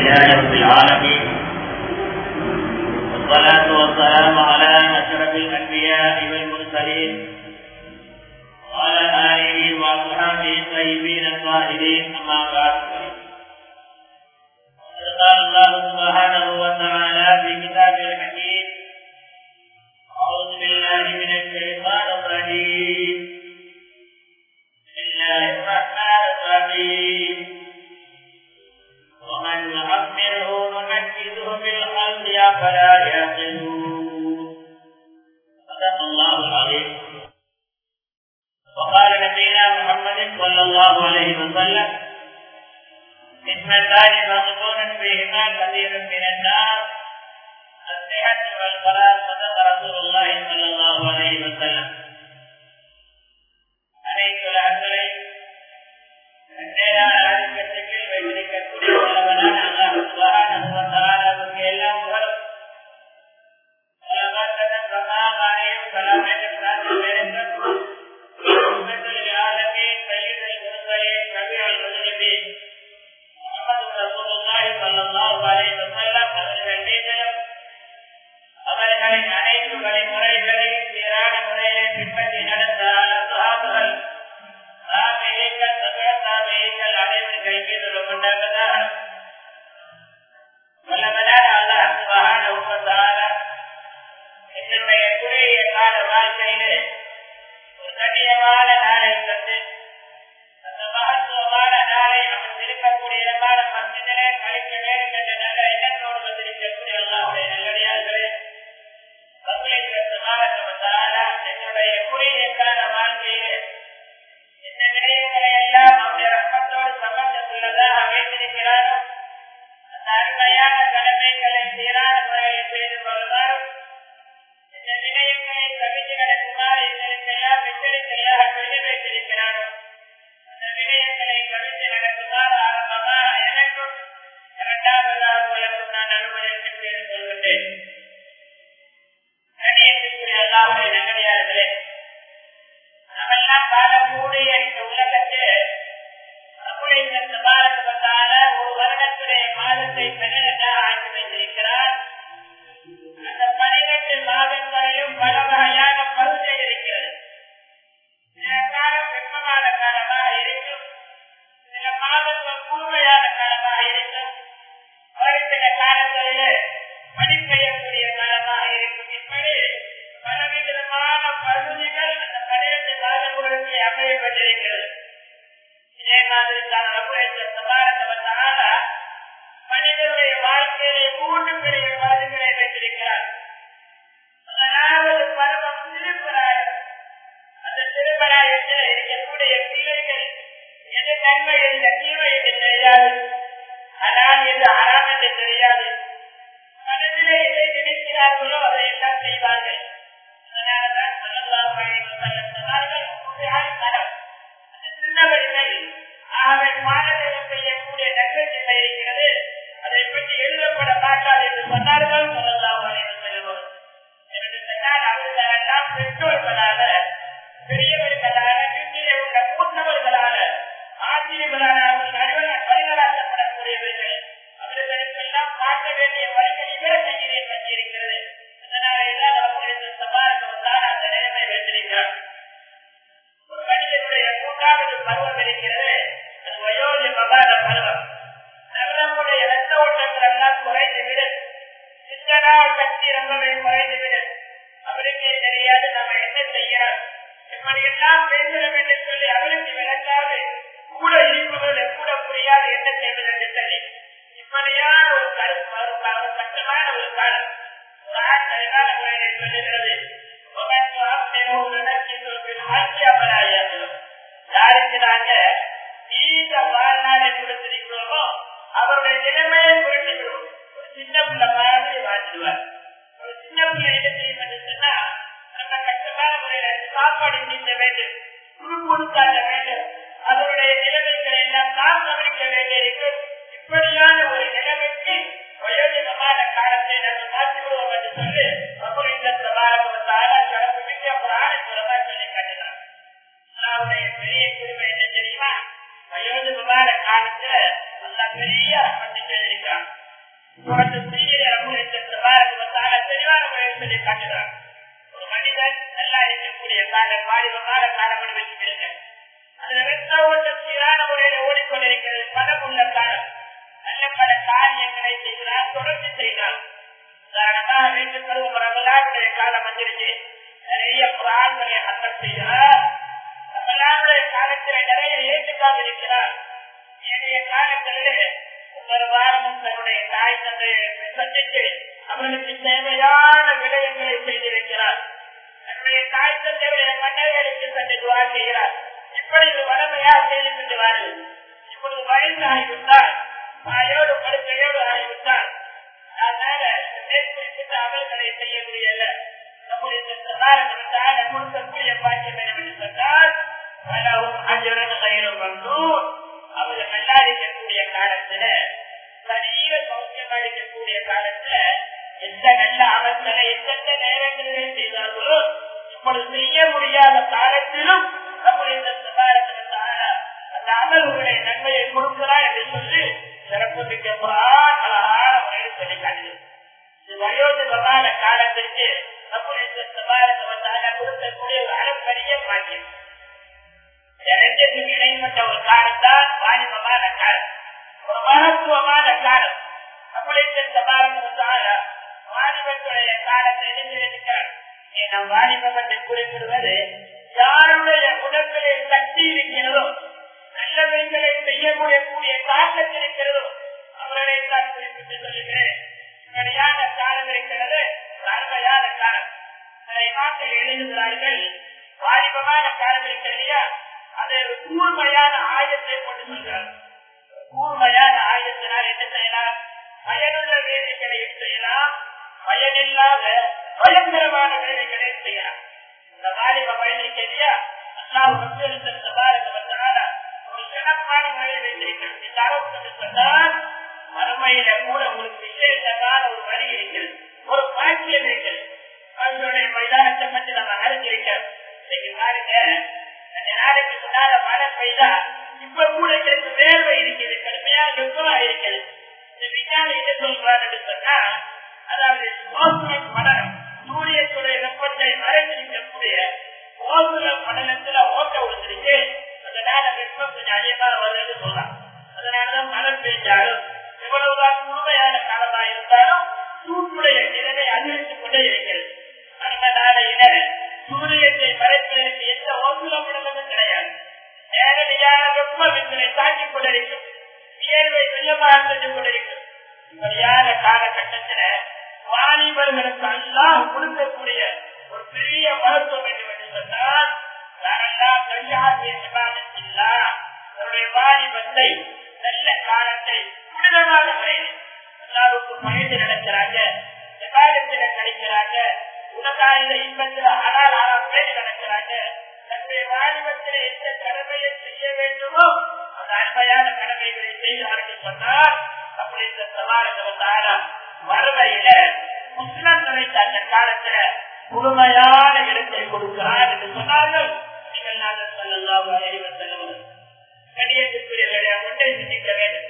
لله رب العالمين والصلاة والسلام على أشرف الأنبياء والمرسلين وعلى آله وأصحابه الطيبين الطاهرين أما بعد وقد قال الله سبحانه وتعالى في كتابه الحكيم أعوذ بالله من الشيطان الرجيم بسم الله الرحمن الرحيم ومن نعمره نمكنه في الخلق أفلا يعقلون صدق الله العظيم وقال نبينا محمد صلى الله عليه وسلم اثنتان مغبون فيهما كثير من الناس الصحة والفلاح صدق رسول الله صلى الله عليه وسلم அனைத்து உலகங்களை நேரான ஆதிக்கத்துக்கு வைத்திருக்கக்கூடிய வல்லவனான அல்லாஹ் சுப்ஹானஹு வ தஆலாவுக்கு எல்லா புகழும் சலவாத்தன பிரமாமானையும் சலாமேற்றும் நாட்டில் வேறுங்கள் رحمة للعالمين سيد المرسلين شفيع المذنبين محمد رسول الله صلى الله عليه وسلم அவர்கள் மீதிலும் அவர்களின் அனைத்து வழிமுறைகளையும் சீரான முறையை பின்பற்றி நடந்த சகாபுகள் சாமியங்கள் சகல சாமியங்கள் அனைவர்கள் மீதிலும் உண்டாவதாக வல்லவனான அல்லாஹ் சுப்ஹானஹு வ தஆலா என்னுடைய குறுகிய கால வாழ்க்கையிலே ஒரு கண்ணியமான நாளை தந்து அந்த மகத்துவமான நாளை அவன் திருக்கக்கூடிய இடமான மத்தியிலே கழிக்க வேண்டும் என்ற நல்ல எண்ணத்தோடு வந்திருக்கக்கூடிய அல்லாவுடைய நல்லடியார்களே என்னுடைய குறுகிய கால வாழ்க்கையிலே இந்த விடயங்களை எல்லாம் அவருடைய ரத்தத்தோடு சம்பந்தத்துள்ளதாக வைத்திருக்கிறாரோ அந்த அருமையான கடமைகளை சீரான முறையில் செய்து கொள்வாரும் இந்த விடயங்களை தவிர்த்து நடக்குமாறு எங்களுக்கெல்லாம் எச்சரிக்கையாக சொல்லி வைத்திருக்கிறாரோ அந்த விடயங்களை தவிர்த்து நடக்குமாறு ஆரம்பமாக எனக்கும் இரண்டாவதாக உங்களுக்கும் நான் அனுமதித்து செய்து கொள்கின்றேன் கணியத்திற்குரிய அல்லாவுடைய நகரியார்களே நாமெல்லாம் வாழக்கூடிய இந்த உலகத்தில் அப்படி இந்த பாரத வந்தால ஒரு வருடத்துடைய மாதத்தை பன்னிரண்டாக ஆக்கி வைத்திருக்கிறார் அந்த பனிரெண்டு மாதங்களிலும் பல வகையான பகுதிகள் இருக்கிறது சில காலம் வெப்பமான காலமாக இருக்கும் சில மாதங்கள் கூர்மையான காலமாக இருக்கும் ஒரு சில காலங்களிலே பணி பெய்யக்கூடிய காலமாக இருக்கும் இப்படி பலவிதமான பகுதிகள் அந்த பனிரெண்டு காலங்களுக்கு அமையப்பட்டிருக்கிறது இதே மாதிரி தான் இந்த சமாளத்தவனால மனிதனுடைய வாழ்க்கையை மூன்று பெரிய பகுதிகளை வைத்திருக்கிறார் முதலாவது பருவம் திருப்பராயம் அந்த திருப்பராயத்தில் இருக்கக்கூடிய பிள்ளைகள் எது நன்மை என்ற தீமை என்று தெரியாது ஆனால் எது அறாம் என்று தெரியாது மனதிலே எதை நினைக்கிறார்களோ அதை எல்லாம் செய்வார்கள் அதனாலதான் சொல்லலாம் சொன்னார்கள் மரம் அந்த சின்னவர்கள் ஆகவே பாடல்கள் செய்யக்கூடிய நன்மை இருக்கிறது அதை பற்றி எழுதப்பட மாட்டார் என்று சொன்னார்கள் சொல்லலாம் செல்வோம் என்று சொன்னால் அவர்களெல்லாம் பெற்றோர்களால பெரியவர்களால வீட்டிலே உள்ள கூட்டவர்களால ஆசிரியர்களான அவர்கள் வழிநடாத்தப்படக்கூடியவர்கள் அவர்களுக்கெல்லாம் காட்ட வேண்டிய வழிகள் இவர கையிலே பற்றியிருக்கிறது அதனால எல்லாம் அவர்களுடைய சமாளித்து வந்தால் அந்த நிலைமை வைத்திருக்கிறார் ஒரு மனிதனுடைய மூன்றாவது பருவம் இருக்கிறது அது வயோதிபமான பருவம் நம்முடைய ரத்த ஓட்டங்கள் எல்லாம் குறைந்துவிடும் சிந்தனால் சக்தி ரொம்பவே குறைந்துவிடும் அவருக்கே தெரியாது நம்ம என்ன செய்யறோம் இப்படி எல்லாம் பேசுறோம் என்று சொல்லி அவருக்கு விளக்காது கூட இருப்பவர்கள் கூட புரியாது என்ன செய்வது என்று சொல்லி இப்படியான ஒரு கருத்து ஒரு கஷ்டமான ஒரு காலம் ஒரு ஆண் சரியான முறையில் சொல்லுகிறது யாருக்கு நாங்க நீண்ட வாழ்நாளை கொடுத்திருக்கிறோமோ அவருடைய நிலைமையை குறைந்துவிடும் ஒரு சின்ன பிள்ளை மாதிரி வாழ்ந்துடுவார் ஒரு சின்ன பிள்ளை என்ன செய்யும் என்று சொன்னா நம்ம கஷ்டமான முறையில சாப்பாடு நீக்க வேண்டும் குறுக்குறுக்காட்ட வேண்டும் அவருடைய நிலைமைகளை எல்லாம் நாம் கவனிக்க வேண்டியிருக்கும் இப்படியான ஒரு நிலைமைக்கு வயோதிகமான காலத்தை நம்ம மாற்றிவிடுவோம் என்று சொல்லி அப்போ இந்த பிரபாரத்தால சிறப்பு மிக்க புராண மூலமா சொல்லி காட்டினார் அல்லாவுடைய பெரிய கிருமை என்ன தெரியுமா வயோதிகமான காலத்துல நல்ல பெரிய ரஹ்மத்தை செய்திருக்கிறான் தொடர்ந்து சீரிய அமுதத்திற்கு பாரதி வந்தால தெளிவான முறையில் சொல்லி காட்டுகிறார் ஒரு மனிதன் நல்லா இருக்கக்கூடிய காலம் வாலிபமான காலம் வச்சுக்கிறது அதுல வெற்ற ஓட்டம் சீரான முறையில ஓடிக்கொண்டிருக்கிறது பலம் உள்ள காலம் நல்ல பல காரியங்களை செய்கிறார் தொடர்ந்து செய்கிறார் உதாரணமாக வீட்டு பருவம் ரமலானுடைய காலம் வந்துருச்சு நிறைய புறான்களை அர்த்தம் செய்கிறார் ரமலானுடைய காலத்தில் நிறைய ஏற்றுக்காக இருக்கிறார் ஏனைய காலங்களில் ஒவ்வொரு வாரமும் தன்னுடைய தாய் தந்தையை சந்தித்து அவர்களுக்கு தேவையான விடயங்களை செய்திருக்கிறார் தன்னுடைய தாய் தந்தையுடைய மன்னர்களுக்கு சற்று துவா செய்கிறார் இப்படி ஒரு வளமையாக செய்து கொண்டு வாருங்கள் இப்பொழுது வயசு ஆகிவிட்டார் தாயோடு படுக்கையோடு ஆகிவிட்டார் அதனால மேற்குறிப்பிட்ட அமல்களை செய்ய முடியல நம்முடைய சதாரத்தால கொடுக்கக்கூடிய பாக்கியம் என்னவென்று சொன்னால் பலவும் அஜரன் கயிறும் வந்தோம் அவர்கள் நல்லா இருக்கக்கூடிய காலத்துல சரீர சௌக்கியமா இருக்கக்கூடிய காலத்துல எந்த நல்ல அமல்களை எந்தெந்த நேரங்களிலே செய்தார்களோ இப்பொழுது செய்ய முடியாத காலத்திலும் நம்முடைய சதாரத்தால அந்த அமல்களை நன்மையை கொடுக்கிறார் என்று சொல்லி சிறப்பு மிக்க அழகான முறையில் சொல்லி காட்டுகிறது இது வயோதிகமான காலத்திற்கு நம்முடைய சபாரத்தை கொடுக்கக்கூடிய ஒரு அளப்பரிய பாக்கியம் இரண்டுக்கும் இடைப்பட்ட ஒரு காலத்தான் வாலிபமான காலம் ஒரு மகத்துவமான காலம் நம்முடைய சபாரத்தால வாலிபத்துடைய காலத்தை எழுந்திருக்கிறார் நம் வாலிபம் என்று குறிப்பிடுவது யாருடைய உடம்பிலே சக்தி இருக்கிறதோ நல்லவைகளை செய்யக்கூடிய தாக்கத்தில் இருக்கிறதோ அவர்களை தான் குறிப்பிட்டு சொல்லுகிறேன் சரியான காலம் இருக்கிறது அருமையான காலம் சில நாட்கள் எழுதுகிறார்கள் வாலிபமான காலம் இருக்கிறையா அதை ஒரு கூர்மையான ஆயுதத்தை கொண்டு சொல்கிறார் கூர்மையான ஆயுதத்தினால் என்ன செய்யலாம் பயனுள்ள வேலைகளையும் செய்யலாம் பயனில்லாத பயங்கரமான வேலைகளையும் செய்யலாம் இந்த வாலிப வயதிற்கெரியா அல்லாஹ் வந்திருந்த பாரத வந்தனால ஒரு சிறப்பான முறையை வைத்திருக்கிறது இந்த அளவுக்கு சொன்னால் மறுமையில கூட உங்களுக்கு விசேஷமான ஒரு வழி இருக்கிறது ஒரு பாக்கியம் இருக்கிறது அவர்களுடைய மைதானத்தை பற்றி நம்ம அறிஞ்சிருக்கிறோம் இன்னைக்கு பாருங்க ரெண்டு நாளைக்கு முன்னால மழை பெய்தா இப்ப கூட எனக்கு வேர்வை இருக்குது கடுமையா வெப்பமா இருக்குது இந்த விஞ்ஞானி என்ன சொல்றாரு சொன்னா அதாவது ஓசுலன் படலம் சூரியத்துடைய வெப்பத்தை மறைந்திருக்கக்கூடிய ஓசுல படலத்துல ஓட்ட விழுந்துருக்கு அதனால வெப்பம் கொஞ்சம் அதிகமா வருதுன்னு சொல்லலாம் அதனாலதான் மழை பெய்ஞ்சாலும் எவ்வளவுதான் முழுமையான காலமா இருந்தாலும் சூட்டுடைய நிலைமை அதிகரித்துக் கொண்டே இருக்கிறது அந்த நாளையில சூரியத்தை மறைப்பதற்கு எந்த ஓசுல படலமும் கிடையாது நேரடியான வெப்ப விண்களை தாக்கிக் கொண்டிருக்கும் வியர்வை வெள்ளமாக சென்று கொண்டிருக்கும் இப்படியான காலகட்டத்தில வாலிபர்களுக்கு எல்லாம் கொடுக்கக்கூடிய ஒரு பெரிய மருத்துவம் வேண்டும் என்று சொன்னால் யாரெல்லாம் இல்லா அவருடைய வாலிபத்தை நல்ல காலத்தை புனிதமான முறையில் எல்லாருக்கும் பயந்து நடக்கிறாங்க விவாதத்தில கிடைக்கிறாங்க உலகாயுத இன்பத்தில் ஆனால் ஆனால் பேர் நடக்கிறாங்க தன்னுடைய வாலிபத்தில் எந்த கடமையை செய்ய வேண்டுமோ அந்த அருமையான கடமைகளை செய்கிறார்கள் சொன்னால் அப்படி இந்த சவாலுக்கு வந்தார வறுமையில முஸ்லிம் நினைத்த அந்த காலத்துல முழுமையான இடத்தை கொடுக்கிறார் என்று சொன்னார்கள் நீங்கள் நாங்கள் சொல்லலாம் அறிவர் செல்லுவது கணியத்திற்குரியவர்களை ஒன்றை சிந்திக்க வேண்டும்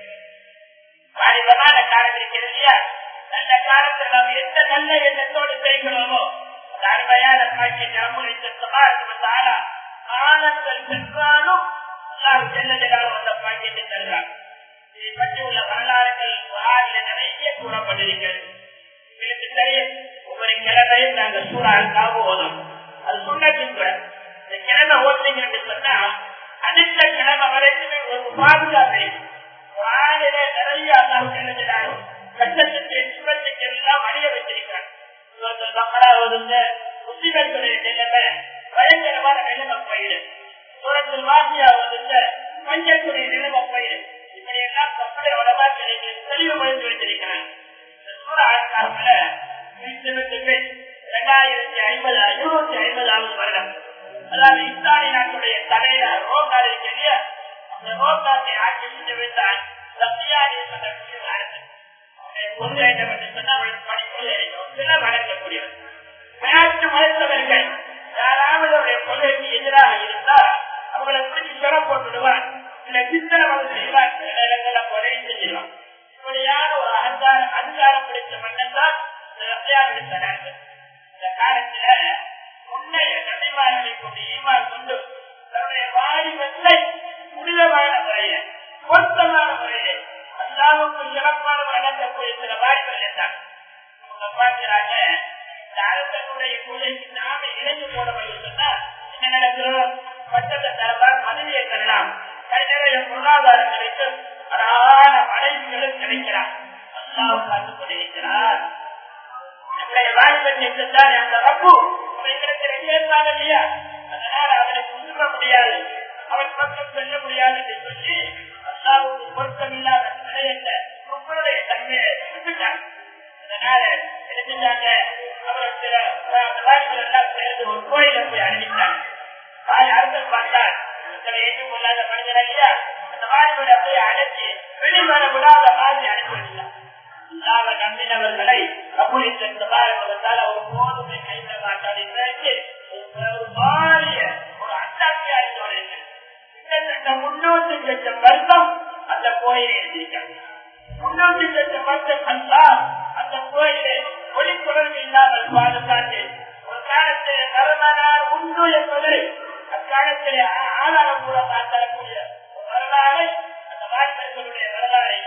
வாலிபமான காலம் இருக்கிறது இல்லையா நல்ல காலத்தில் நாம் எந்த நல்ல எண்ணத்தோடு செய்கிறோமோ அந்த அருமையான காட்சி நம்முடைய ஆனந்தம் சென்றாலும் அல்லாஹ் செல்லதிலாக அந்த பாக்கியத்தை தருகிறார் இதை பற்றி உள்ள வரலாறுகள் குரானில் நிறைய கூறப்பட்டிருக்கிறது உங்களுக்கு தெரியும் ஒவ்வொரு கிழமையும் நாங்கள் சூறாவுக்காக ஓதும் அது சுண்ணத்தின் கூட இந்த கிழமை ஓட்டுறீங்க என்று சொன்னா அடுத்த கிழமை வரைக்குமே ஒரு பாதுகாப்பு குரானில நிறைய அல்லாஹ் செல்லதிலாகும் கட்டத்துக்கு சுரத்துக்கு எல்லாம் அழிய வச்சிருக்கிறார் மக்களா ஒதுங்க முஸ்லிம்களுடைய நிலைமை பயங்கரமான நிலைமை பயிரு சூரத்தில் வாசியா வந்துட்ட பஞ்சத்துடைய நிலைமை பயிரு இப்படி எல்லாம் கப்பலை உடம்பா தெளிவுபடுத்தி வச்சிருக்கிறாங்க இரண்டாயிரத்தி ஐம்பது இருநூத்தி ஐம்பதாவது வருடம் அதாவது இத்தாலி நாட்டுடைய தலைவர் ரோகால் இருக்கிற அந்த ரோகாத்தை ஆட்சி செஞ்சு வைத்தால் சத்தியாரி கொள்கை என்று சொன்னால் படிக்கொள்ளே சில வளர்க்கக்கூடியவர் மேற்கு மருத்துவர்கள் யாராவது அவருடைய கொள்கைக்கு எதிராக இருந்தால் அவங்களை பிடிச்சி சிற போட்டுடுவார் சில சித்திர வந்து செய்வார் சில இடங்கள்ல கொலை செஞ்சிருவான் இப்படியான ஒரு அகங்கார அதிகாரம் பிடித்த மன்னன் தான் எடுத்த நாட்கள் இந்த காலத்துல முன்னைய நபிமார்களை கொண்டு ஈமான் கொண்டு தன்னுடைய வாலிபத்தை புனிதமான முறையில பொருத்தமான முறையில அல்லாவுக்கு சிறப்பான வழங்கக்கூடிய சில வாய்ப்புகள் இருந்தாங்க அவங்க பார்க்கிறாங்க இந்த அரசனுடைய கொள்கைக்கு நாம இணைந்து போட சொன்னா என்ன நடக்கிறோம் பட்டத்தை தரலாம் பதவியை தரலாம் கை நிறைய பொருளாதாரம் கிடைக்கும் அழகான மனைவிகளும் கிடைக்கிறார் அல்லாவும் பார்த்து கொண்டிருக்கிறார் நம்முடைய வாழ்க்கை சென்றால் அந்த ரப்பு எங்களுக்கு ரெடியிருந்தாங்க இல்லையா அதனால அவனுக்கு உருவ முடியாது அவன் பக்கம் செல்ல முடியாது என்று சொல்லி அல்லாவுக்கு பொருத்தம் இல்லாத நிலையத்த உங்களுடைய தன்மையை விட்டுட்டாங்க அதனால எடுத்துட்டாங்க அவர் சில வாய்ப்புகள் எல்லாம் சேர்ந்து ஒரு கோயில போய் அணிவித்தாங்க தாய் அரசன் பார்த்தார் இத்தனை ஏற்றுக்கொள்ளாத மனிதன் இல்லையா அந்த வாய்ப்புகளை போய் அழைச்சி வெளிவர விடாத மாதிரி அனுப்பி வச்சார் அல்லாவை நம்பினவர்களை அப்படி சென்ற பாரம்பரியத்தால் அவர் போதுமே கைவிட மாட்டார் என்று ஒரு மாறிய ஒரு அட்டாட்சி அறிந்தவர்கள் கிட்டத்தட்ட முன்னூத்தி லட்சம் வருஷம் அந்த கோயிலை எழுதியிருக்காங்க முன்னூத்தி லட்சம் வருஷம் அல்லா அந்த கோயிலை ஒளிக்குறவு இல்லாமல் பாதுகாத்து ஒரு காலத்தில் வரலாறு உண்டு என்பது அக்காலத்தில் ஆதாரபூர்வமாக தரக்கூடிய ஒரு வரலாறை அந்த வாலிபர்களுடைய வரலாறை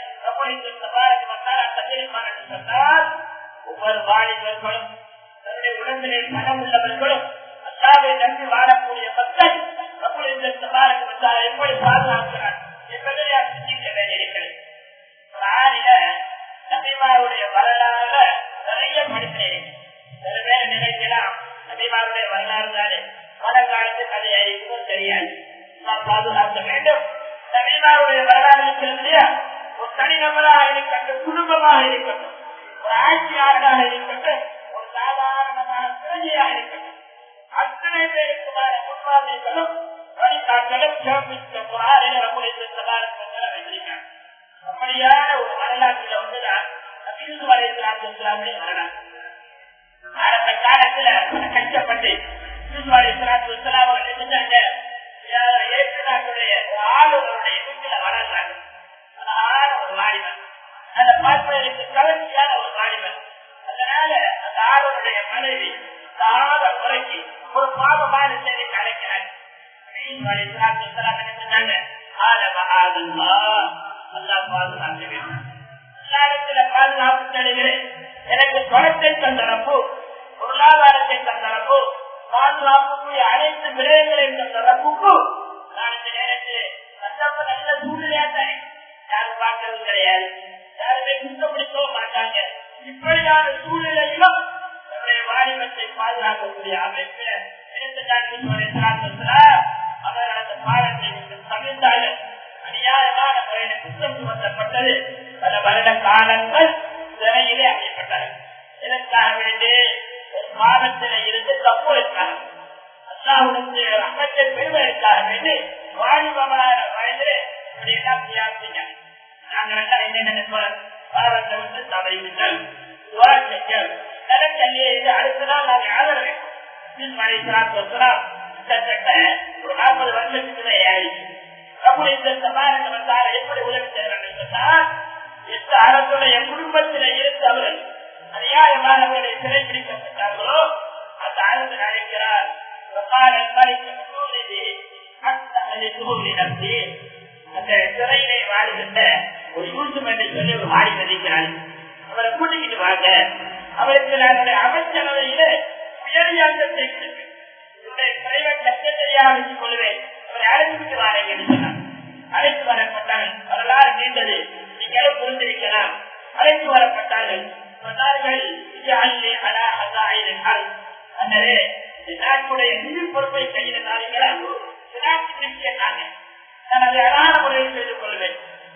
ஒவ்வொரு வாலிபர்களும் தன்னுடைய உடம்பிலே பணம் உள்ளவர்களும் அல்லாவை நம்பி வாழக்கூடிய மக்கள் எப்படி பாதுகாக்கிறார் என்பதை சிந்திக்க வேண்டியிருக்கிறது நபிமாருடைய வரலாறு நிறைய படித்தேன் சில பேர் நினைக்கலாம் நபிமாருடைய வரலாறு தானே மனக்காலத்து கதையை இன்னும் தெரியாது நாம் பாதுகாக்க வேண்டும் நபிமாருடைய வரலாறு இருக்கிறது இல்லையா ஒரு தனிநபராக இருக்கட்டும் குடும்பமாக இருக்கட்டும் ஒரு ஆட்சியாளராக இருக்கட்டும் ஒரு சாதாரணமான பிரஜையாக இருக்கட்டும் அத்தனை பேருக்குமான முன்மாதிரிகளும் வழிகாட்டலும் சிறப்பித்த புறாரில் நம்முடைய வைத்திருக்காங்க அப்படியான ஒரு வரலாற்றில் வந்துதான் நபீசு வரையிலாமே வரலாறு ஆரம்ப காலத்துல கஷ்டப்பட்டு வரையிலாத்து அவர்கள் செஞ்சாங்க ஏற்று நாட்டுடைய ஆளுநருடைய வீட்டுல வளர்ந்தாங்க அழகான ஒரு வாலிபன் அதை பார்ப்பதற்கு கவர்ச்சியான ஒரு வாலிபன் அதனால அந்த ஆளுடைய மனைவி தாத முறைக்கு ஒரு பாவமான செய்தி அழைக்கிறார் பாதுகாப்பு தருகிறேன் எனக்கு பணத்தை தந்தரப்பு பொருளாதாரத்தை தந்தரப்பு பாதுகாப்புக்குரிய அனைத்து விடயங்களையும் தந்தரப்புக்கு நான் இந்த நேரத்தில் கஷ்டப்ப நல்ல சூழ்நிலையா தானே யாரும் பார்க்கறது கிடையாது யாருமே குற்றப்படுத்தவும் மாட்டாங்க இப்படியான சூழ்நிலையிலும் நம்முடைய வாலிபத்தை பாதுகாக்கக்கூடிய அமைப்பில் அவர் அந்த பாடத்தை தமிழ்ந்தாலும் அநியாயமான முறையில் குற்றம் சுமத்தப்பட்டது பல வருட காலங்கள் சிறையிலே அமையப்பட்டது இதற்காக வேண்டி ஒரு பாடத்தில இருந்து தப்பு இருக்காங்க அல்லாவுடைய அமைச்சை பெறுவதற்காக வேண்டி வாலிபமான வயதிலே இப்படியெல்லாம் தியாகிங்க நாங்கள் எல்லாம் என்ன நினைப்போம் பாவத்தை விட்டு தவறிவிட்டோம் துவாரங்கள் நிலக்கல்லியை அடுத்த நாள் நாங்கள் ஆதரவு கிட்டத்தட்ட ஒரு நாற்பது வருஷத்துக்கு ஆயிடுச்சு நம்முடைய இந்த சமாளிக்க வந்தால் எப்படி உதவி செய்யறாங்க சொன்னால் எந்த அரசுடைய குடும்பத்தில் இருந்தவர்கள் அநியாயமானவர்களை சிறைப்பிடிக்கப்பட்டார்களோ அந்த அரசு அழைக்கிறார் அந்த சிறையிலே வாழ்கின்ற ஒரு யூசுப் என்று சொல்லி ஒரு வாடி மதிக்கிறார் அவரை கூட்டிக்கிட்டு வாங்க அவருக்கு நம்முடைய அமைச்சரவையில உயரிய அந்தத்தை பிரைவேட் செக்ரட்டரியாக வச்சுக் கொள்வேன் அவரை அழைத்துவிட்டு வாரீங்க என்று சொன்னார் அழைத்து வரப்பட்டார்கள் வரலாறு நீண்டது நீங்களும் புரிந்திருக்கலாம் அழைத்து வரப்பட்டார்கள் சொன்னார்கள் அண்ணரே நாட்டுடைய நிதி பொறுப்பை கையில் நாளீங்களா நாட்டு கேட்டாங்க நான் அதை அழகான முறையில் செய்து கொள்வேன்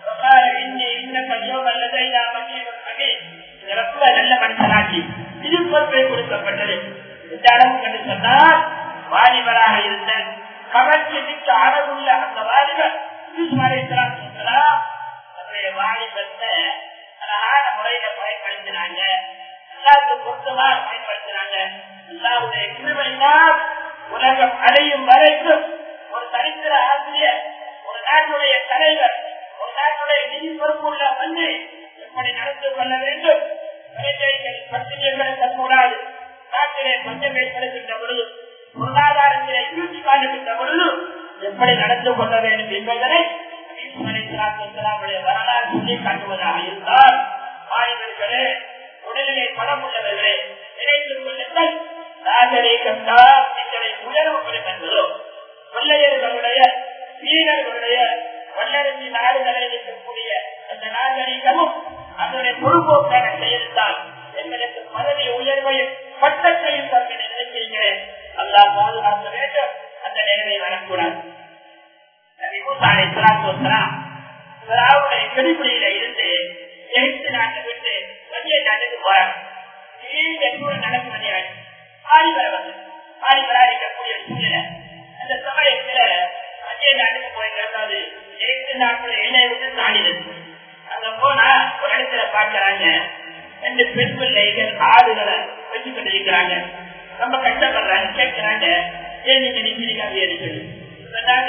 நல்ல மனுஷனாக்கி நிதி பொறுப்பை கொடுக்கப்பட்டது இந்த அளவுக்கு என்று சொன்னால் வாலிபராக இருந்த கவர்ச்சி மிக்க அளவுள்ள அந்த வாலிபர் தன்னுடைய வாலிபத்தை அழகான முறையில பயன்படுத்தினாங்க எல்லாருக்கும் பொருத்தமாக பயன்படுத்தினாங்க எல்லாருடைய கிருமையினால் உலகம் அடையும் வரைக்கும் ஒரு சரித்திர ஆசிரியர் ஒரு நாட்டுடைய தலைவர் ஒரு நாட்டுடைய நிதி பொறுப்புள்ள மந்திரி எப்படி நடந்து கொள்ள வேண்டும் குழந்தைகள் பட்டினியை கிடக்கக்கூடாது நாட்டிலே பஞ்சம் ஏற்படுகின்ற பொழுது பொருளாதாரத்திலே வீழ்ச்சி காணுகின்ற பொழுது எப்படி நடந்து கொள்ள வேண்டும் என்பதனை வரலாறு சொல்லி காட்டுவதாக இருந்தால் மாணவர்களே உடலிலே பணம் உள்ளவர்களே நினைத்துக் கொள்ளுங்கள் நாகரீகம் தான் எங்களை உயர்வுபடும் என்பதோ கொள்ளையர்களுடைய வீரர்களுடைய வல்லரசி நாடுகளில் இருக்கக்கூடிய அந்த நாகரீகமும் அதனுடைய பொறுப்போக்கான செயல்தான் எங்களுக்கு பதவி உயர்வையும் பட்டத்தையும் தந்து நினைக்கிறேன் அல்லா பாதுகாக்க வேண்டும் அந்த நிலைமை வரக்கூடாது பிடிப்பிடியில இருந்து எழுத்து நாட்டை விட்டு வண்டிய நாட்டுக்கு போறாங்க நடக்க முடியாது ஆடிவர வந்து ஆடிவரா இருக்கக்கூடிய சூழ்நிலை அந்த சமயத்துல வண்டிய நாட்டுக்கு போயிருக்காது எழுத்து நாட்டுல எண்ணெய் விட்டு தாண்டினது அங்க போனா ஒரு இடத்துல பாக்குறாங்க ரெண்டு பெண் பிள்ளைகள் ஆடுகளை வச்சு கொண்டிருக்கிறாங்க ரொம்ப கஷ்டப்படுறாங்க கேட்கிறாங்க ஏன் நீங்க நிக்கிறீங்க அப்படின்னு சொல்லி சொன்னாங்க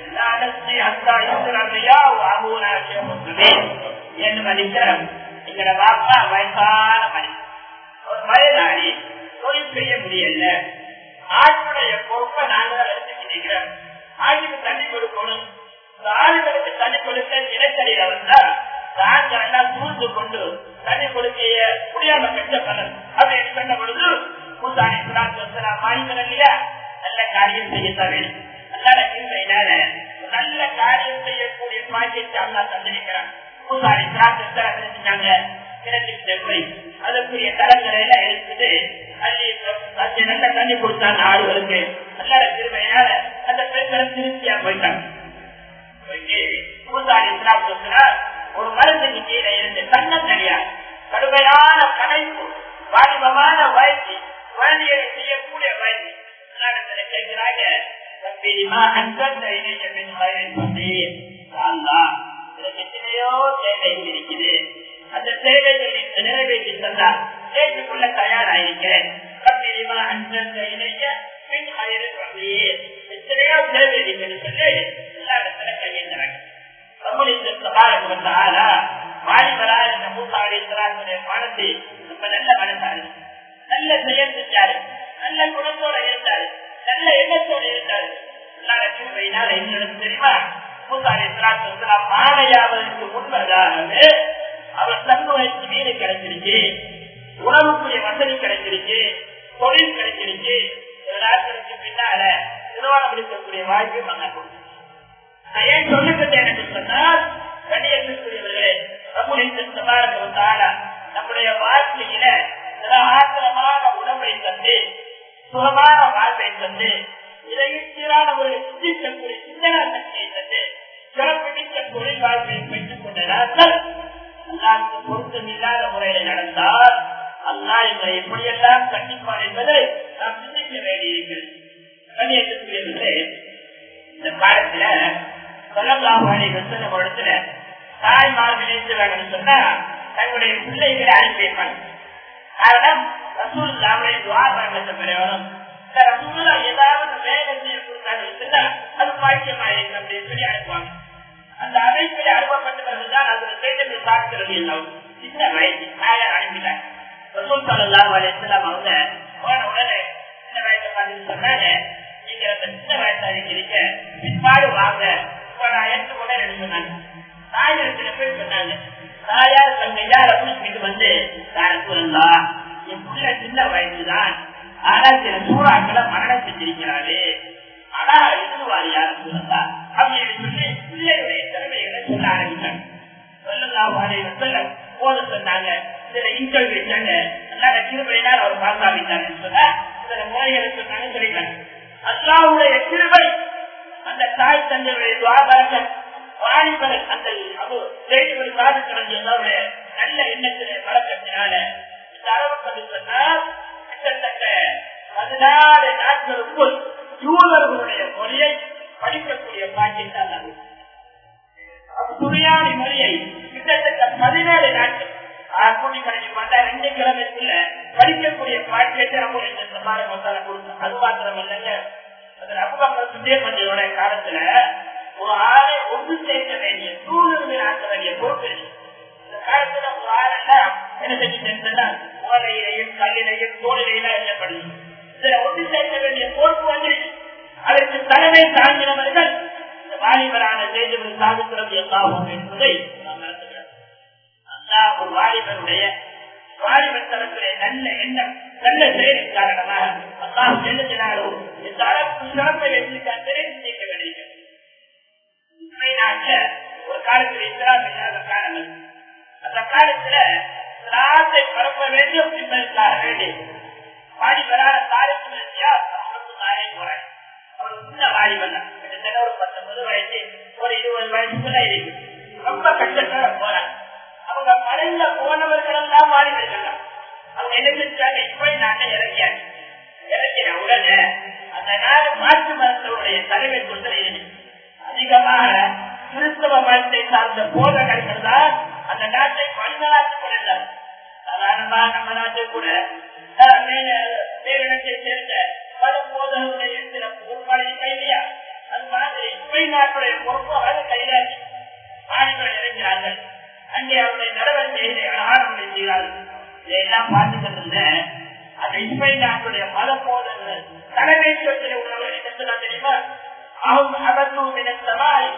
என்று மதிக்கிறோம் எங்கட பாப்பா வயசான மனிதன் ஒரு வயதாளி தொழில் செய்ய முடியல ஆட்டுடைய பொறுப்பை நாங்கள் எடுத்துக்கிறோம் ஆட்டுக்கு தண்ணி கொடுக்கணும் ஆடுகளுக்கு தண்ணி கொடுக்க நிலக்கடியில வந்தா நாங்கள் எல்லாம் சூழ்ந்து கொண்டு தண்ணி கொடுக்க முடியாம கஷ்டப்படணும் அப்படின்னு சொன்ன பொழுது கூட்டாணி மாறிக்கிறோம் இல்லையா நல்ல காரியம் செய்யத்தான் வேணும் நல்ல செய்தால நல்ல காரியம் செய்யக்கூடிய பாக்கியத்தை அல்லா தந்திருக்கிறான் பூசாரி செஞ்சாங்க அதற்குரிய தரங்களை எல்லாம் எடுத்துட்டு அள்ளி நல்ல தண்ணி கொடுத்தாங்க ஆடுகளுக்கு நல்ல திருமையால அந்த பெண்களை திருப்தியா போயிட்டாங்க பூசாரி ஒரு மருந்துக்கு கீழே இருந்து தன்னம் தனியார் கடுமையான கடைப்பு வாலிபமான வயசு குழந்தைகளை செய்யக்கூடிய வயசு கேட்கிறாங்க எத்தனையோ தேவைகள் இருக்குது அந்த தேவைகள் நிறைவேற்றி தந்தால் ஏற்றுக்கொள்ள தயாராயிருக்கிறேன் எத்தனையோ தேவை இருக்குன்னு சொல்லி எல்லா இடத்துல கையெழுந்தாங்க வாலிபரா இந்த மூத்தாடி மனசு ரொம்ப நல்ல மனசாரு நல்ல செயல் செஞ்சாரு நல்ல குணத்தோட இருந்தாரு நல்ல எண்ணத்தோடு இருந்தாரு என்னிடம் தெரியுமா மாலையாவதற்கு முன்பதாகவே அவர் தன்னுடைக்கு வீடு கிடைச்சிருச்சு உணவுக்குரிய வசதி கிடைச்சிருச்சு தொழில் கிடைச்சிருச்சு நாட்களுக்கு பின்னால திருமணம் எடுக்கக்கூடிய வாய்ப்பு மகன் நான் ஏன் சொல்லுகிட்டேன் என்று சொன்னால் கண்ணியத்திற்குரியவர்களே நம்முடைய நம்முடைய வாழ்க்கையில ஆத்திரமான உணவை தந்து சுகமான வாழ்வை தந்து இதையீரான ஒரு சிந்திக்கக்கூடிய சிந்தனா சக்தியை தந்து சிறப்பிடித்த தொழில் வாழ்வை பெற்றுக் கொண்ட நாட்கள் அல்லாருக்கு பொருத்தம் இல்லாத முறையில நடந்தால் அல்லா இவரை எப்படியெல்லாம் கண்டிப்பார் என்பதை நாம் சிந்திக்க வேண்டியிருக்கிறது கண்ணியத்திற்குரியவர்களே இந்த காலத்துல சொல்லலாமாடி வெசன இடத்துல தாய்மார்கள் இருக்கிறாங்கன்னு சொன்னா தங்களுடைய பிள்ளைகளை அனுப்பி வைப்பாங்க காரணம் ரசூல் அவருடைய துவாரத்தை பெறணும் இந்த ரசூலா ஏதாவது வேலை செய்ய கொடுத்தாங்க அது பாக்கியமாயிருக்கு அப்படின்னு சொல்லி அனுப்புவாங்க அந்த அமைப்பில் அனுப்பப்பட்ட பிறகுதான் அதுல சேர்ந்து பார்க்கிறது எல்லாம் சின்ன வயசு தாயார் அனுப்பிட்டாங்க ரசூல் சல்லாம் அலிஸ்லாம் அவங்க போன உடனே சின்ன வயசை பார்த்து சொன்னாங்க நீங்க அந்த சின்ன வயசா இருக்கிறீங்க பிற்பாடு வாங்க இப்ப நான் எடுத்துக்கொண்டேன் சொன்னாங்க தாயார் சில பேர் சொன்னாங்க தாயார் தங்க யார் அப்படின்னு வந்து யார சொல்லலாம் என் பிள்ளை சின்ன வயசுதான் ஆனா சில சூறாக்களை மரணம் செஞ்சிருக்கிறாரு ஆனா எழுதுவார் யாரு சொல்லலாம் அப்படின்னு சொல்லி பிள்ளைகளுடைய திறமைகளை சொல்ல ஆரம்பித்தாங்க சொல்லலாம் சொல்ல போத சொன்னாங்க சில இன்டர்வியூ வச்சாங்க எல்லா கிருபையினால் அவர் பாஸ் ஆகிட்டாருன்னு சொன்னா சில முறைகளை சொன்னாங்க சொல்லிட்டாங்க அல்லாவுடைய கிருபை அந்த தாய் தந்தையுடைய துவாதாரங்கள் வாலிபர் அந்த செய்திகள் சாதிக்கிறது எல்லாருடைய நல்ல எண்ணத்திலே வழக்கத்தினால இந்த அளவுக்கு சொன்னால் கிட்டத்தட்ட பதினாறு நாட்களுக்குள் யூதர்களுடைய மொழியை படிக்கக்கூடிய பாக்கியத்தான் துணியாடி மொழியை கிட்டத்தட்ட பதினேழு நாட்கள் கூட்டி கணக்கு பார்த்தா ரெண்டு கிழமைக்குள்ள படிக்கக்கூடிய பாக்கியத்தை நம்ம சமாள மசாலா கொடுத்தோம் அது மாத்திரம் இல்லைங்க அபுபக்கர் சுந்தேமந்தியோட காலத்துல ஒரு ஆளை ஒன்று சேர்க்க வேண்டிய சூழ்நிலை ஆக்க வேண்டிய பொறுப்பு காலத்துல ஒரு ஆளெல்லாம் என்ன செஞ்சுட்டா ஓலையிலையும் கல்லிலையும் தோளிலையும் எழுதப்படுது இதுல ஒன்று சேர்க்க வேண்டிய பொறுப்பு வந்துருச்சு அதற்கு தலைமை தாங்கினவர்கள் இந்த வாலிபரான செய்திகள் சாதிக்கிறது எல்லாவும் என்பதை நாம் நடத்துகிறோம் அல்லா ஒரு வாலிபருடைய வாலிபர் தரத்திலே நல்ல எண்ணம் நல்ல செயலின் காரணமாக அல்லாஹ் செல்லுகிறாரோ இந்த அளவுக்கு சிறப்பை வைத்திருக்க தெரிந்து செய்ய வேண்டியிருக்கிறது நாட்டில் ஒரு காலத்தில் இஸ்லாம் இல்லாத காலம் அந்த காலத்துல இஸ்லாத்தை பரப்ப வேண்டும் என்பதற்காக வேண்டி வாலிபரான தாரிக்கு நாளை போறேன் ஒரு சின்ன வாலிபன் தான் கிட்டத்தட்ட ஒரு பத்தொன்பது வயசு ஒரு இருபது வயசுக்குள்ள இருக்கு ரொம்ப கஷ்டத்தோட போறாங்க அவங்க மறைந்த போனவர்கள் எல்லாம் வாலிபர்கள் தான் அவங்க என்ன செஞ்சாங்க இப்படி நாங்க இறங்கியாச்சு இறங்கின உடனே அந்த நாடு மாற்று மருத்துவருடைய தலைமை கொண்டு அதிகமாக கிறிஸ்தவ மதத்தை சார்ந்த போதகர்கள் தான் அந்த நாட்டை வழிநடாத்திக் கொண்டார் சாதாரணமா நம்ம நாட்டை கூட பேரினத்தை சேர்ந்த பல போதகருடைய சில பொறுப்பாளை கையிலையா அது மாதிரி இப்படி நாட்டுடைய பொறுப்பு அவர்கள் கையிலாச்சு ஆணிகள் இறங்கிறார்கள் அங்கே அவருடைய நடவடிக்கைகளை ஆரம்பம் செய்கிறார்கள் இதையெல்லாம் பார்த்துக்கிட்டு இருந்தேன் அந்த இஸ்மை நாட்டுடைய மத போதகர்கள் தலைமைத்துவத்தில் உள்ளவர்கள் என்ன சொல்ல தெரியுமா அவங்க அகத்துவம் இனத்தமாய்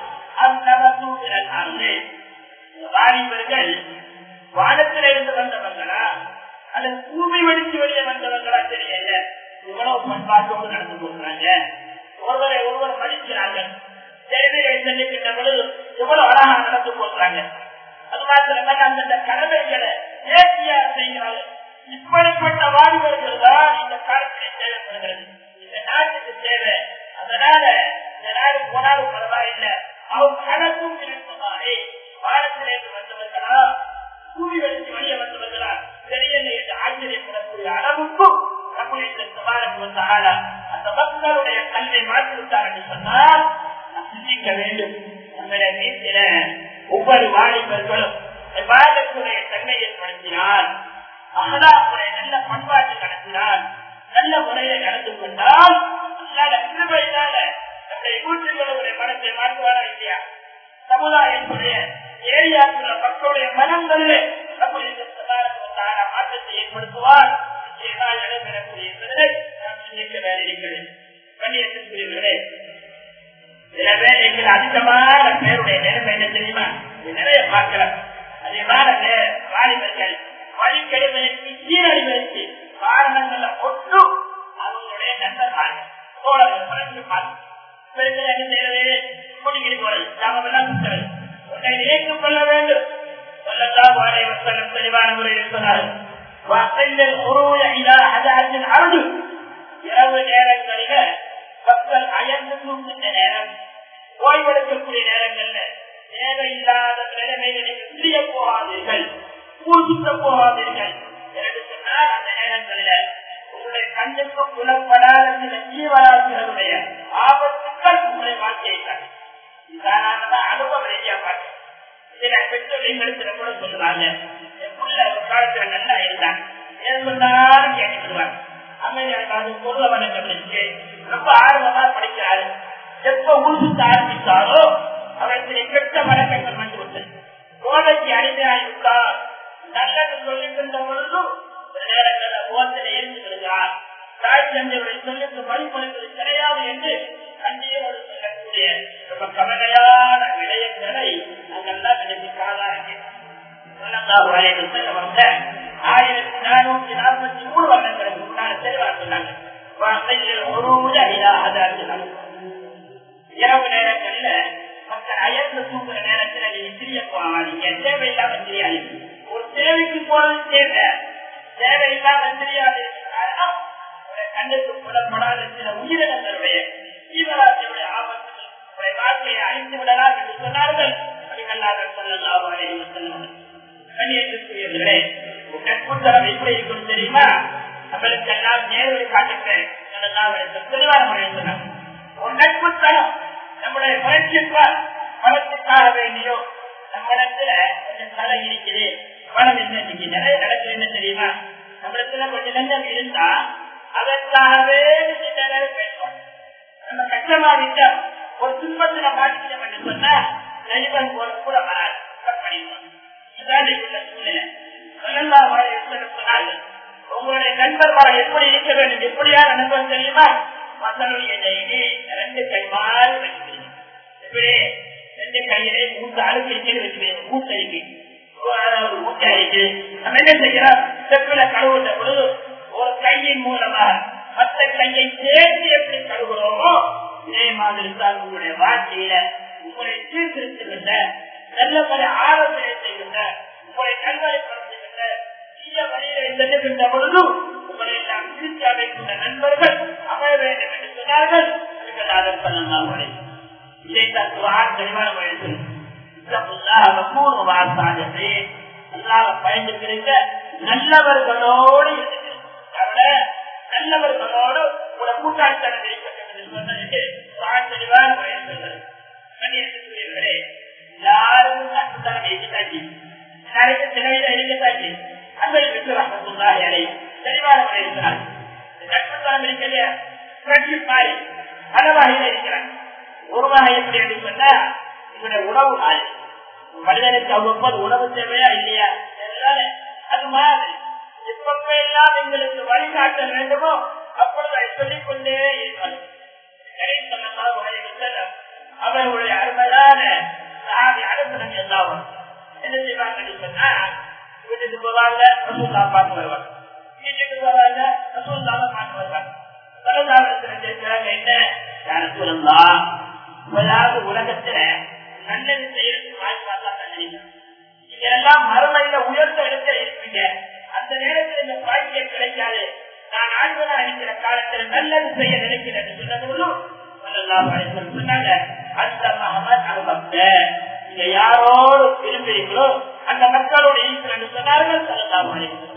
வாலிபர்கள் வானத்தில் இருந்து வந்தவங்களா அல்லது பூமி வெடிச்சு வெளியே வந்தவங்களா தெரியல இவ்வளவு பண்பாட்டோடு நடந்து கொள்றாங்க ஒருவரை ஒருவர் மதிக்கிறார்கள் தேவையை சந்திக்கின்ற பொழுது எவ்வளவு அழகா நடந்து கொள்றாங்க அது மாத்திரமல்ல அந்தந்த கடமைகளை நேர்த்தியா செய்கிறார்கள் இப்படிப்பட்ட வாலிபர்கள் தான் இந்த காலத்திலே தேவைப்படுகிறது இந்த நாட்டுக்கு தேவை அதனால இந்த நாடு போனாலும் பரவாயில்லை அவங்க கணக்கும் இருப்பதாலே வானத்திலிருந்து வந்தவர்களா கூலி வச்சு வெளியே வந்தவர்களா தெரியல என்று ஆச்சரியப்படக்கூடிய அளவுக்கு நம்முடைய சமாளம் வந்த ஆளா அந்த மக்களுடைய கல்வை மாற்றிவிட்டார் என்று சொன்னால் சிந்திக்க வேண்டும் நம்முடைய வீட்டில ஒவ்வொரு வாலிபர்களும் வாழக்கூடிய தன்மை ஏற்படுத்தினால் அகலாவுடைய நல்ல பண்பாட்டை நடத்தினால் நல்ல முறையை நடந்து கொண்டால் அல்லாத கிருபையினால நம்முடைய வீட்டுகளுடைய மனத்தை மாற்றுவாரா இல்லையா சமுதாயத்துடைய ஏரியாக்குள்ள மக்களுடைய மனங்களில் நம்முடைய மாற்றத்தை ஏற்படுத்துவார் இடம்பெறக்கூடிய என்பதை நாம் சிந்திக்க வேண்டியிருக்கிறது கண்ணியத்திற்குரியவர்களே சில பேர் எங்கள் அதிகமான பேருடைய நிலைமை என்ன தெரியுமா நிறைய பார்க்கிறோம் அதிகமான வாலிபர்கள் வழிக்கெடுமைக்கு சீரழிவதற்கு காரணங்கள் ஒன்றும் அவங்களுடைய நண்பர்கள் தோழர்கள் பறந்து பார்த்து பெண்கள் என்ன செய்யறது கூட்டிக்கிட்டு போறது நாம எல்லாம் சுத்துறது உன்னை நினைத்துக் கொள்ள வேண்டும் சொல்லலாம் வாழை வசனம் தெளிவான முறையில் சொன்னார்கள் வாசல்கள் உருவ இதா அதாஜின் அருள் இரவு நேரங்களில மக்கள் அயர்ந்து தூங்குகின்ற நேரம் ஓய்வெடுக்கக்கூடிய நேரங்கள்ல தேவையில்லாத நிலைமைகளுக்கு பிரிய போகாதீர்கள் பூசுத்த போகாதீர்கள் என்று சொன்னால் அந்த நேரங்களில உங்களுடைய கண்ணுக்கும் புலப்படாத சில ஜீவராசிகளுடைய ஆபத்துக்கள் உங்களை வாழ்க்கையிட்டார் சாதாரணமா அனுபவம் ரீதியா பார்க்க சில பெற்றோர்களுக்கு கூட சொல்லுவாங்க என் புள்ள ஒரு காலத்துல நல்லா இருந்தான் ஏன் சொன்னாலும் கேட்டுக்கிடுவாங்க அமைதியாக அது பொருளவனை கவனிச்சு ரொம்ப ஆர்வமா படிக்கிறாரு எப்ப ஊசுத்த ஆரம்பித்தாரோ அவருக்கு கெட்ட வழக்கங்கள் வந்து விட்டது கோடைக்கு அடிமையாகிவிட்டார் நல்லது சொல்லிக்கின்ற பொழுதும் சில நேரங்களில் ஓசனை இருந்து விடுகிறார் தாய் தந்தையுடைய சொல்லுக்கு வழிபடுவது கிடையாது என்று அந்நியோடு சொல்லக்கூடிய ரொம்ப கவலையான விடயங்களை நாங்கள்லாம் நினைத்து காலாக ஆயிரத்தி நானூத்தி நாற்பத்தி மூணு வருடங்களுக்கு முன்னாடி தெளிவாக சொன்னாங்க இரவு நேரங்கள்ல மக்கள் அயர்ந்து தூங்குற நேரத்துல நீங்க சிறிய போவாதீங்க தேவையில்லாம தெரியாது ஒரு தேவைக்கு போறது தேவை தேவையில்லாம தெரியாது காரணம் கண்ணுக்கு புலப்படாத சில உயிரினங்களுடைய ஜீவராசியுடைய ஆபத்துகள் உடைய வாழ்க்கையை அழித்து விடலாம் என்று சொன்னார்கள் அதுக்கல்லாத சொல்லலாம் கண்ணியத்திற்குரியவர்களே நட்புத்தரம் எப்படி இருக்கும் தெரியுமா நம்மளுக்கு எல்லாம் நேரடி காட்டுகிறேன் தெளிவான முறையில் சொன்னாங்க ஒரு நட்புத்தரம் நம்முடைய முயற்சிப்பால் பணத்துக்காக வேண்டியோ நம்மிடத்துல கொஞ்சம் தலை இருக்குது பணம் என்ன இன்னைக்கு நிறைய நடக்குது என்ன தெரியுமா நம்மிடத்துல கொஞ்சம் லஞ்சம் இருந்தா அதற்காகவே பேசுவோம் நம்ம கஷ்டமா விட்டா ஒரு துன்பத்துல மாட்டிக்கிறோம் என்று சொன்னா நைபன் போல கூட வராது பண்ணிடுவோம் இன்றைக்குள்ள சூழ்நிலை சொல்லலாம் சொன்னார்கள் உங்களுடைய நண்பர்கள் எப்படி இருக்க வேண்டும் எப்படியான நண்பர் தெரியுமா மசனுடைய ரெண்டு கைமால் வைக்கிறேன் எப்படி ரெண்டு கையிலே மூத்த அழுக்கு வைக்கிறேன் மூத்தடிக்கு மூச்சடிக்கு நம்ம என்ன செய்யறோம் செப்பில கழுவுட்ட பொழுது ஒரு கையின் மூலமாக மற்ற கையை சேர்த்து எப்படி கழுவுறோமோ இதே மாதிரி தான் உங்களுடைய வாழ்க்கையில உங்களை சீர்திருத்துகின்ற நல்ல பல ஆலோசனை செய்கின்ற உங்களை நல்வழிப்படுத்துகின்ற தீய வழியில செல்லுகின்ற பொழுது உங்களை எல்லாம் திருச்சி அமைக்கின்ற நண்பர்கள் அமைய வேண்டும் என்று சொன்னார்கள் அதற்கு பண்ணலாம் இதைத்தான் துவார் தெளிவான வழி பயந்து கிடைத்த நல்லவர்களோடு நல்லவர்களோடு கூட கூட்டாளித்தனம் சொன்னதுக்கு யாரும் கட்டுத்தனம் எழுதிட்டாச்சு நிறைய சிலவையில எழுதிட்டாச்சு அன்பை விட்டு ரசத்துள்ளாய் அடை தெளிவான முறை இருக்கிறார் கட்டுத்தனம் இருக்கிற மாறி பல வகையில் இருக்கிறார் ஒரு வகை எப்படி என்று சொன்னா இவருடைய உணவு நாள் மனிதனுக்கு அவ்வப்போது உணவு தேவையா இல்லையா அது மாதிரி எப்பப்ப எல்லாம் எங்களுக்கு வழிகாட்ட வேண்டுமோ அப்பொழுது அதை சொல்லிக் கொண்டே இருப்பார் அவர்களுடைய அருமையான சாதி அனுப்பணும் எல்லாம் என்ன செய்வாங்க சொன்னா வீட்டுக்கு போவாங்க ரசூல்லா பார்த்து வருவாங்க வீட்டுக்கு போவாங்க ரசூல்லாவை பார்த்து வருவாங்க பலதாரத்தில் கேட்கிறாங்க என்ன யார சொல்லலாம் முதலாவது உலகத்துல நல்லது செய்யறதுக்கு வாய்ப்பு பார்த்தா தண்ணீங்க நீங்க எல்லாம் மறுமையில உயர்ந்த இடத்துல இருப்பீங்க அந்த நேரத்தில் இந்த பாக்கியம் கிடைக்காது நான் ஆண்களா இருக்கிற காலத்துல நல்லது செய்ய நினைக்கிறேன் சொன்னதும் சொன்னாங்க அந்த மகமத் அனுபவத்த நீங்க யாரோடு விரும்புறீங்களோ அந்த மக்களோடு இருக்கிறேன் சொன்னார்கள் சொல்லலாம்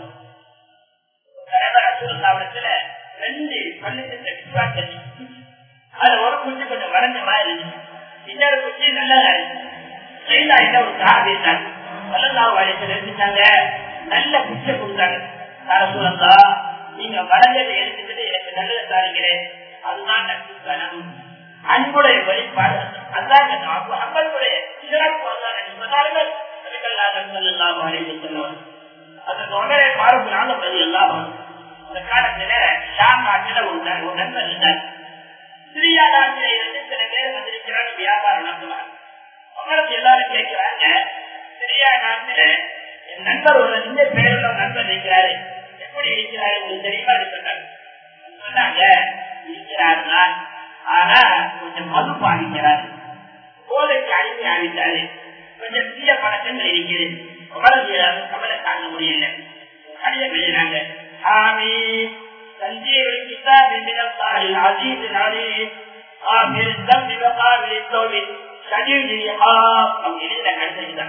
அவரிடத்துல ரெண்டு பள்ளிக்கு விசுவாசம் அதுல ஒரு குச்சி கொஞ்சம் வரைஞ்ச மாதிரி இருந்துச்சு இன்னொரு குச்சி நல்லதா இருந்துச்சு ஒரு சாதி இருந்தாங்க வல்லல்லாஹு அலைஹி இருந்துட்டாங்க நல்ல குச்சை கொடுத்தாங்க அரசுலந்தா நீங்க வரைஞ்சதை எடுத்துக்கிட்டு எனக்கு நல்லதை தாருகிறேன் அதுதான் நட்புத்தனம் அன்புடைய வெளிப்பாடு அதான் அன்பனுடைய சிறப்பு அதான் சொன்னார்கள் சொல்லலாம் அழைத்து சொல்லுவாங்க அதற்கு உடனே மாறுபடாத பதில் எல்லாம் அந்த காலத்துல ஷாம் நாட்டில ஒரு ஒரு நண்பர் இருந்தார் சிரியா நாட்டில இருந்து சில பேர் வந்திருக்கிறாங்க வியாபாரம் நடத்துவாங்க அவங்களுக்கு எல்லாரும் கேட்கிறாங்க சிரியா நாட்டில என் நண்பர் ஒரு இந்த பேருள்ள நண்பர் இருக்கிறாரு எப்படி இருக்கிறாரு உங்களுக்கு தெரியுமா சொன்னாங்க சொன்னாங்க இருக்கிறாருன்னா ஆனா கொஞ்சம் மது பாதிக்கிறாரு போதைக்கு அடிமை ஆகிட்டாரு கொஞ்சம் தீய பழக்கங்கள் இருக்குது கவலை கவலை தாங்க முடியல கடிதம் எழுதினாங்க ஆமி تنزيل الكتاب من الله العزيز العليم غافر الذنب وقابل التوب شديد العقاب او الى كذا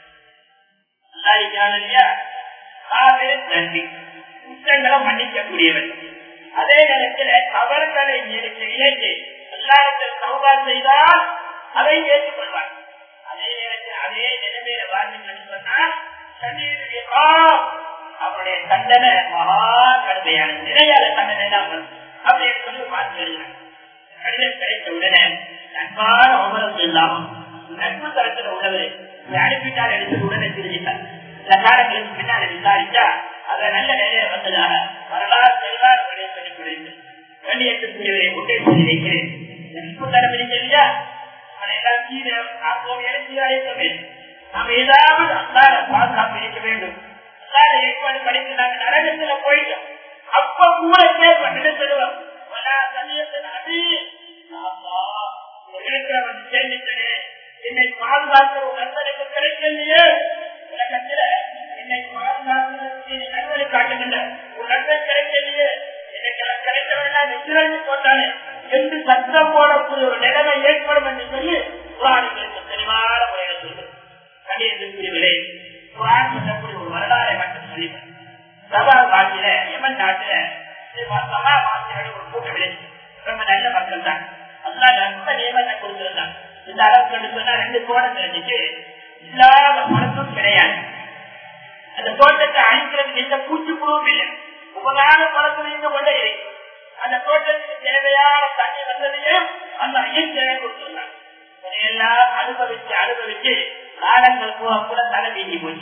குற்றங்களை மன்னிக்கக்கூடியவன் அதே நேரத்தில் தவறுகளை இணைத்து எல்லாருக்கும் சௌகா செய்தால் அதை ஏற்றுக்கொள்வார் அதே நேரத்தில் அதே நிலைமையில வாழ்ந்தீங்கன்னு சொன்னால் அவருடைய தண்டனை மகா கடுமையான நிலையால தண்டனை தான் அப்படின்னு சொல்லி பார்த்து எழுதினார் கடிதம் கிடைத்த உடனே நண்பான உமரம் இல்லாமல் நட்பு தரத்தில் உள்ளவர் அனுப்பிட்டார் எடுத்து உடனே தெரிஞ்சிட்டார் சில காலங்களுக்கு பின்னாடி விசாரிச்சா அத நல்ல நிலையில வந்ததாக வரலாறு தெளிவாக சொல்லி கொடுத்து கண்ணியத்துக்குரியவரை உண்டை சொல்லி வைக்கிறேன் நட்பு தரம் இல்லையா அதையெல்லாம் கீழே நாம் எழுச்சியாக வேண்டும் நாம் ஏதாவது அல்லாத பாதுகாப்பு இருக்க வேண்டும் அல்லாத ஏற்பாடு படித்து நாங்கள் நரகத்துல போயிட்டோம் அப்ப கூட கேட்பட்டு சொல்லுவோம் இருக்கிறவன் சேர்ந்துட்டே என்னை பாதுகாக்கிற ஒரு நண்பனுக்கு கிடைக்கலையே உலகத்துல என்னை பாதுகாக்கிறதுக்கு நண்பனை காட்டுகின்ற ஒரு நண்பன் கிடைக்கலையே எனக்கு கிடைக்க வேண்டாம் எதிரஞ்சு போட்டானே என்று சத்தம் போடக்கூடிய ஒரு நிலைமை ஏற்படும் என்று சொல்லி புராணிகளுக்கு தெளிவான முறையில் சொல்லு கணியத்திற்குரியவரே புராணம் சொல்லக்கூடிய ஒரு வரலாறை மட்டும் சொல்லிவிட்டேன் சபா வாக்கில யமன் நாட்டுல சபா வாக்கியோட ஒரு கூட்டம் இருக்கு ரொம்ப நல்ல மக்கள் தான் அதனால ரொம்ப நியமத்தை கொடுத்திருந்தாங்க இந்த அளவுக்கு சொன்னா ரெண்டு கோணம் தெரிஞ்சுட்டு இல்லாத பணத்தும் கிடையாது அந்த தோட்டத்தை அழிக்கிறதுக்கு எந்த பூச்சி புழுவும் இல்லை உபகார பணத்தில் இருந்து கொண்டே இருக்கு அந்த தோட்டத்துக்கு தேவையான தண்ணி வந்ததையும் அந்த இயற்கையை கொடுத்திருந்தாங்க இதையெல்லாம் அனுபவிச்சு அனுபவிச்சு காலங்கள் போக கூட தலை வீங்கி போச்சு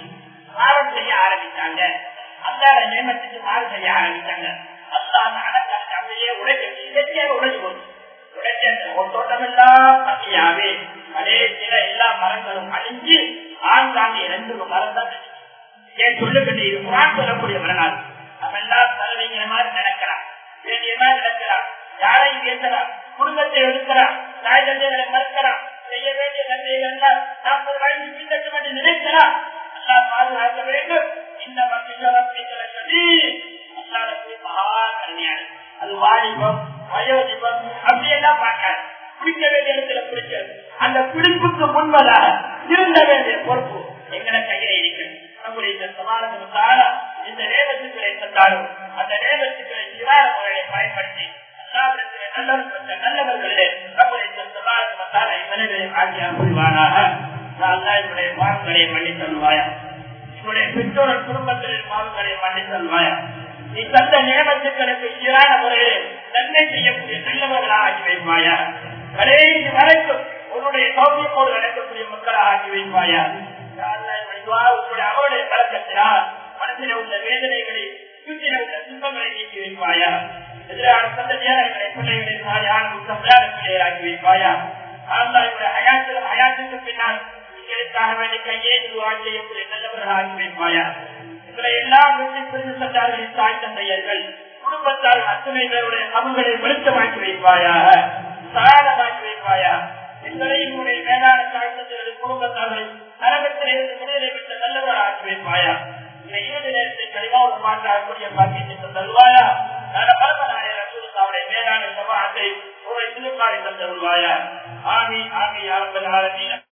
பாவம் செய்ய ஆரம்பித்தாங்க அல்லாத நியமத்துக்கு மாறு செய்ய ஆரம்பித்தாங்க அல்லாத அடக்காட்டு அப்படியே உடைக்க இயற்கையாக உடைஞ்சு போச்சு உடைச்ச ஒரு தோட்டமெல்லாம் பசியாவே கடைசியில எல்லா மரங்களும் அழிஞ்சு ஆங்காங்கே ரெண்டு மரம் தான் ஏன் சொல்லுகிட்டு இது குரான் சொல்லக்கூடிய வரலாறு நம்ம எல்லாம் தலைவிங்கிற மாதிரி நடக்கிறான் வேண்டிய மாதிரி நடக்கிறான் யாரையும் பேசுறான் குடும்பத்தை எடுக்கிறான் தாய் தந்தைகளை மறுக்கிறான் செய்ய வேண்டிய நன்மைகள் நாற்பது வயசு பின்னட்டும் என்று நினைக்கிறான் அல்லா பாதுகாக்க வேண்டும் இந்த மக்கள் சொல்லி அல்லாத மகா கல்யாணம் அது வாலிபம் வயோதிபம் அப்படியெல்லாம் பார்க்காது பிடிக்க வேண்டிய இடத்துல பிடிச்சது அந்த பிடிப்புக்கு முன்பதாக இருந்த வேண்டிய பொறுப்பு எங்களை கையில இருக்கிறது நம்முடைய இந்த சமாளத்துக்கான இந்த நேரத்துக்களை தந்தாலும் அந்த நேரத்துக்களை சிறார முறையை பயன்படுத்தி நல்லவர்களே நம்முடைய இந்த சமாளத்துக்கான இவர்களை ஆகிய புரிவானாக என்னுடைய பாவங்களை மன்னி தருவாயா என்னுடைய பெற்றோர் குடும்பங்களின் பாவங்களை மன்னி தருவாயா நீ தந்த நியமத்துக்களுக்கு சீரான முறையில் நன்மை செய்யக்கூடிய நல்லவர்களாக ஆக்கி வைப்பாயா கடைசி வரைக்கும் உன்னுடைய சௌக்கியத்தோடு நடக்கக்கூடிய மக்களாக ஆக்கி வைப்பாயா அவருடைய பழக்கத்தினால் மனசில் உள்ள வேதனைகளை சுற்றில உள்ள துன்பங்களை நீக்கி வைப்பாயா எதிரான சந்ததியாளர்களை பிள்ளைகளை தாயான பிள்ளைகளாக்கி வைப்பாயா ஹயாத்தில் ஹயாத்துக்கு பின்னால் எங்களுக்காக வேண்டிய கையே துவா செய்யக்கூடிய நல்லவர்கள் ஆக்கி வைப்பாயா இவர்களை எல்லாம் வெற்றி பிரிந்து சென்றார்கள் தாய் தந்தையர்கள் குடும்பத்தார் அத்தனை பேருடைய கமுகளை வெளிச்சமாக்கி வைப்பாயாக சாதமாக்கி வைப்பாயா எங்களையும் உடைய மேலான தாய் தந்தையர்கள் குடும்பத்தார்கள் நரகத்திலிருந்து விடுதலை பெற்ற நல்லவர்கள் ஆக்கி வைப்பாயா இந்த இரண்டு நேரத்தை கழிவாக மாற்றாக்கூடிய பாக்கியத்தை தருவாயா நல்ல பரமனாய ரசூலுல்லாவுடைய மேலான சமாத்தை ஒரு சிலுக்காரை தந்தருவாயா ஆமி ஆமி ஆரம்பல் ஆரம்பி